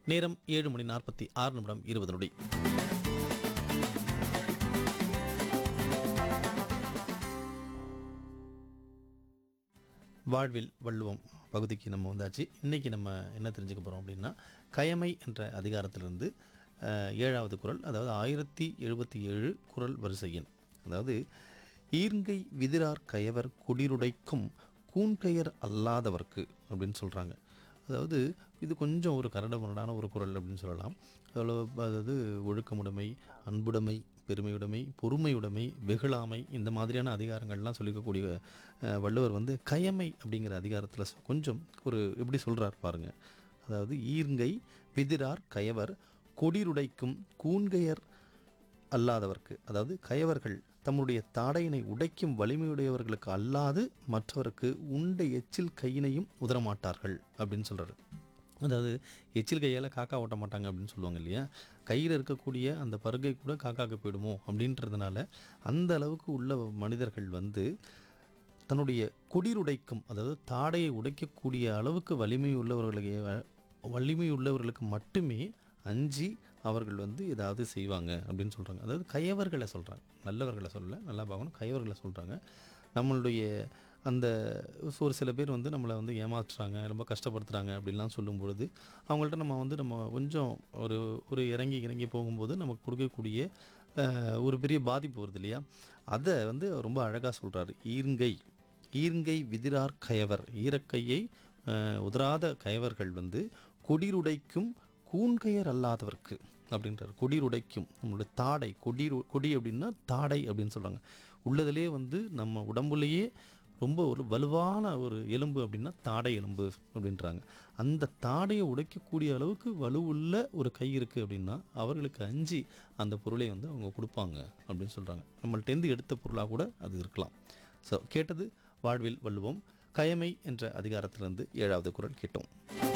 நேரம் ஏழு மணி நாற்பத்தி ஆறு நிமிடம் இருபது நொடி வாழ்வில் வள்ளுவம் பகுதிக்கு நம்ம வந்தாச்சு இன்றைக்கி நம்ம என்ன தெரிஞ்சுக்க போகிறோம் அப்படின்னா கயமை என்ற அதிகாரத்திலிருந்து அஹ், ஏழாவது குறள் அதாவது ஆயிரத்தி எழுபத்தி ஏழு குறள் வரிசை எண் அதாவது ஈர்ங்கை விதிரார் கயவர் குடிருடைக்கும் கூன்கயர் அல்லாதவர்க்கு அப்படின்னு சொல்கிறாங்க அதாவது இது கொஞ்சம் ஒரு கரடமுரடான ஒரு குறள் அப்படின்னு சொல்லலாம் அதில் அதாவது ஒழுக்கமுடைமை அன்புடைமை பெருமையுடைமை பொறுமையுடைமை வெகுளாமை இந்த மாதிரியான அதிகாரங்கள்லாம் சொல்லிக்கக்கூடிய அஹ், வள்ளுவர் வந்து கயமை அப்படிங்கிற அதிகாரத்தில் கொஞ்சம் ஒரு எப்படி சொல்கிறார் பாருங்க அதாவது ஈர்ங்கை விதிரார் கயவர் கொடிருடைக்கும் கூன்கையர் அல்லாதவர்க்கு அதாவது கயவர்கள் தம்முடைய தாடையினை உடைக்கும் வலிமையுடையவர்களுக்கு அல்லாது மற்றவருக்கு உண்ட எச்சில் கையினையும் உதரமாட்டார்கள் அப்படின்னு சொல்கிறாரு அதாவது எச்சில் கையால் காக்கா ஓட்ட மாட்டாங்க அப்படின்னு சொல்லுவாங்க இல்லையா கையில் இருக்கக்கூடிய அந்த பருகை கூட காக்காக்கு போயிடுமோ அப்படின்றதுனால அந்த அளவுக்கு உள்ள மனிதர்கள் வந்து தன்னுடைய குடிருடைக்கும் அதாவது தாடையை உடைக்கக்கூடிய அளவுக்கு வலிமை உள்ளவர்களுக்கு வலிமை உள்ளவர்களுக்கு மட்டுமே அஞ்சி அவர்கள் வந்து ஏதாவது செய்வாங்க அப்படின்னு சொல்கிறாங்க அதாவது கயவர்களை சொல்கிறாங்க நல்லவர்களை சொல்லல நல்லா பார்க்கணும் கயவர்களை சொல்கிறாங்க நம்மளுடைய அந்த ஒரு சில பேர் வந்து நம்மளை வந்து ஏமாற்றுறாங்க ரொம்ப கஷ்டப்படுத்துகிறாங்க அப்படின்லாம் சொல்லும் பொழுது அவங்கள்ட்ட நம்ம வந்து நம்ம கொஞ்சம் ஒரு ஒரு இறங்கி இறங்கி போகும்போது நமக்கு கொடுக்கக்கூடிய அஹ், ஒரு பெரிய பாதிப்பு வருது இல்லையா அதை வந்து ரொம்ப அழகாக சொல்கிறாரு ஈர்ங்கை ஈர்ங்கை விதிரார் கயவர் ஈரக்கையை அஹ், உதராத கயவர்கள் வந்து கொடிருடைக்கும் கூன்கையர் அல்லாதவர்க்கு அப்படின்றார் கொடிருடைக்கும் நம்மளுடைய தாடை கொடி கொடி அப்படின்னா தாடை அப்படின்னு சொல்கிறாங்க உள்ளதிலே வந்து நம்ம உடம்புலேயே ரொம்ப ஒரு வலுவான ஒரு எலும்பு அப்படின்னா தாடை எலும்பு அப்படின்றாங்க அந்த தாடையை உடைக்கக்கூடிய அளவுக்கு வலுவுள்ள ஒரு கை இருக்குது அப்படின்னா அவர்களுக்கு அஞ்சி அந்த பொருளை வந்து அவங்க கொடுப்பாங்க அப்படின்னு சொல்கிறாங்க நம்மள்டேருந்து எடுத்த பொருளாக கூட அது இருக்கலாம் ஸோ கேட்டது வாழ்வில் வள்ளுவோம் கயமை என்ற அதிகாரத்திலிருந்து ஏழாவது குறள் கேட்டோம்